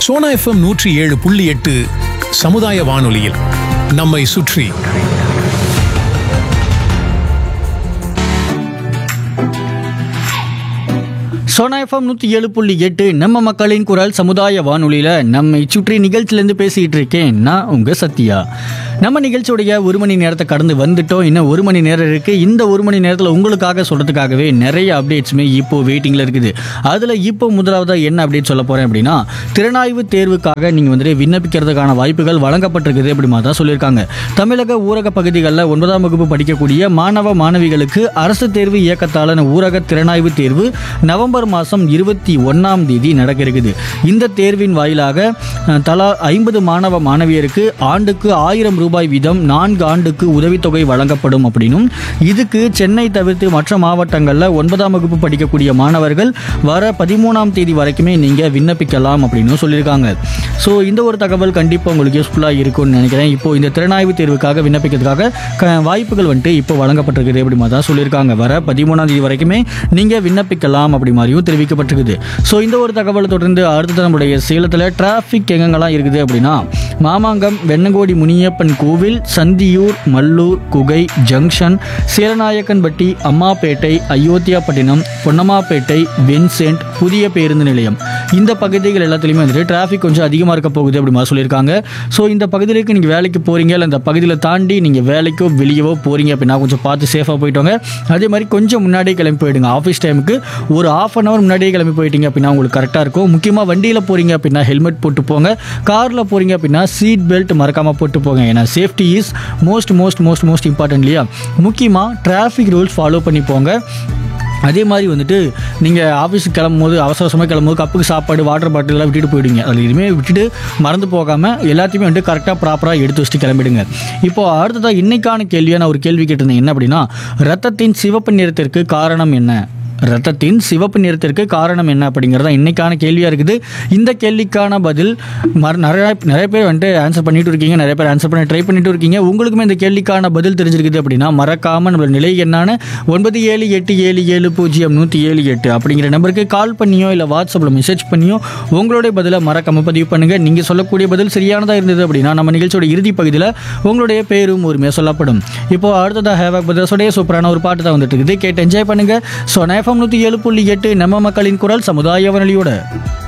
Sona FM நூற்றி ஏழு புள்ளி எட்டு சமுதாய வானொலியில் நம்மை சுற்றி சோனா எஃப்எம் நூற்றி ஏழு புள்ளி எட்டு நம்ம மக்களின் குரல் சமுதாய வானொலியில் நம்மை சுற்றி நிகழ்ச்சியிலேருந்து பேசிக்கிட்டு இருக்கேன் நான் உங்கள் சத்யா நம்ம நிகழ்ச்சியுடைய ஒரு மணி நேரத்தை கடந்து வந்துட்டோம் இன்னும் ஒரு மணி நேரம் இருக்குது இந்த ஒரு மணி நேரத்தில் உங்களுக்காக சொல்கிறதுக்காகவே நிறைய அப்டேட்ஸுமே இப்போ வெயிட்டிங்கில் இருக்குது அதில் இப்போ முதலாவதாக என்ன அப்டேட் சொல்ல போகிறேன் அப்படின்னா திறனாய்வு தேர்வுக்காக நீங்கள் வந்துட்டு விண்ணப்பிக்கிறதுக்கான வாய்ப்புகள் வழங்கப்பட்டிருக்குது அப்படிமா தான் சொல்லியிருக்காங்க தமிழக ஊரக பகுதிகளில் ஒன்பதாம் வகுப்பு படிக்கக்கூடிய மாணவ மாணவிகளுக்கு அரசு தேர்வு இயக்கத்தாலான ஊரக திறனாய்வு தேர்வு நவம்பர் மாதம் இருபத்தி ஒன்றாம் தேதி நடக்க இருக்குது இந்த தேர்வின் வாயிலாக அஹ், தலா ஐம்பது மாணவ மாணவியருக்கு ஆண்டுக்கு ஆயிரம் ரூபாய் வீதம் நான்கு ஆண்டுக்கு உதவித்தொகை வழங்கப்படும் அப்படின்னும் இதுக்கு சென்னை தவிர்த்து மற்ற மாவட்டங்களில் ஒன்பதாம் வகுப்பு படிக்கக்கூடிய மாணவர்கள் வர பதிமூணாம் தேதி வரைக்குமே நீங்கள் விண்ணப்பிக்கலாம் அப்படின்னு சொல்லியிருக்காங்க ஸோ இந்த ஒரு தகவல் கண்டிப்பாக உங்களுக்கு யூஸ்ஃபுல்லாக இருக்கும்னு நினைக்கிறேன் இப்போ இந்த திறனாய்வு தேர்வுக்காக விண்ணப்பிக்கிறதுக்காக க- வாய்ப்புகள் வந்துட்டு இப்போ வழங்கப்பட்டிருக்குது அப்படி மாதிரி தான் சொல்லியிருக்காங்க வர பதிமூணாம் தேதி வரைக்குமே நீங்கள் விண்ணப்பிக்கலாம் அப்படி மாதிரியும் தெரிவிக்கப்பட்டிருக்குது ஸோ இந்த ஒரு தகவலை தொடர்ந்து அடுத்த நம்முடைய சேலத்தில் டிராஃபிக் எங்கெங்கெல்லாம் இருக்குது அப்படின்னா மாமாங்கம் வெண்ணங்கோடி முனியப்பன் கோவில் சந்தியூர் மல்லூர் குகை ஜங்ஷன் சீலநாயக்கன்பட்டி அம்மாப்பேட்டை அயோத்தியாப்பட்டினம் பொன்னம்மாப்பேட்டை வின்சென்ட் புதிய பேருந்து நிலையம் இந்த பகுதிகள் எல்லாத்துலேயுமே வந்துட்டு டிராஃபிக் கொஞ்சம் அதிகமாக இருக்க போகுது அப்படி மாதிரி சொல்லியிருக்காங்க ஸோ இந்த பகுதிகளுக்கு நீங்கள் வேலைக்கு போகிறீங்க இல்லை இந்த பகுதியில் தாண்டி நீங்கள் வேலைக்கோ வெளியவோ போகிறீங்க அப்படின்னா கொஞ்சம் பார்த்து சேஃபாக போயிட்டு வாங்க அதே மாதிரி கொஞ்சம் முன்னாடியே கிளம்பி போயிடுங்க ஆஃபீஸ் டைமுக்கு ஒரு ஆஃப் அன் ஹவர் முன்னாடியே கிளம்பி போயிட்டீங்க அப்படின்னா உங்களுக்கு கரெக்டாக இருக்கும் முக்கியமாக வண்டியில் போகிறீங்க அப்படின்னா ஹெல்மெட் போட்டு போங்க காரில் போகிறீங்க அப்படின்னா சீட் பெல்ட் மறக்காமல் போட்டு போங்க ஏன்னா safety is most most most most important இல்லையா முக்கியமாக டிராஃபிக் ரூல்ஸ் ஃபாலோ பண்ணி போங்க அதே மாதிரி வந்துட்டு நீங்கள் ஆஃபீஸுக்கு கிளம்பும் போது அவசர அவசரமாக கிளம்பும்போது கப்புக்கு சாப்பாடு வாட்டர் பாட்டில் எல்லாம் விட்டுட்டு போயிடுங்க அதில் எதுவுமே விட்டுட்டு மறந்து போகாமல் எல்லாத்தையுமே வந்துட்டு கரெக்டாக ப்ராப்பராக எடுத்து வச்சுட்டு கிளம்பிடுங்க இப்போ அடுத்ததாக இன்னைக்கான கேள்வியாக நான் ஒரு கேள்வி கேட்டிருந்தேன் என்ன அப்படின்னா ரத்தத்தின் சிவப்பு நிறத்திற்கு காரணம் என்ன ரத்தத்தின் சிவப்பு நிறத்திற்கு காரணம் என்ன அப்படிங்கிறது தான் இன்னைக்கான கேள்வியாக இருக்குது இந்த கேள்விக்கான பதில் மற- நிறைய நிறைய பேர் வந்துட்டு ஆன்சர் பண்ணிட்டு இருக்கீங்க நிறைய பேர் ஆன்சர் பண்ண ட்ரை பண்ணிட்டு இருக்கீங்க உங்களுக்குமே இந்த கேள்விக்கான பதில் தெரிஞ்சிருக்குது அப்படின்னா மறக்காம நம்மளோட நிலை என்னான ஒன்பது ஏழு எட்டு ஏழு ஏழு பூஜ்ஜியம் நூற்றி ஏழு எட்டு அப்படிங்கிற நம்பருக்கு கால் பண்ணியோ இல்லை வாட்ஸ்அப்பில் மெசேஜ் பண்ணியோ உங்களுடைய பதிலை மறக்காம பதிவு பண்ணுங்க நீங்கள் சொல்லக்கூடிய பதில் சரியானதாக இருந்தது அப்படின்னா நம்ம நிகழ்ச்சியோட இறுதி பகுதியில் உங்களுடைய பேரும் உரிமையாக சொல்லப்படும் இப்போ அடுத்ததாக ஹேவாக் பிரதர்ஸோடைய சூப்பரான ஒரு பாட்டு தான் வந்துட்டு இருக்குது கேட்டு என்ஜாய் பண்ணுங்க ஸோ நேஃபம் நூற்றி ஏழு புள்ளி எட்டு நம்ம மக்களின் குரல் சமுதாய வானொலியோட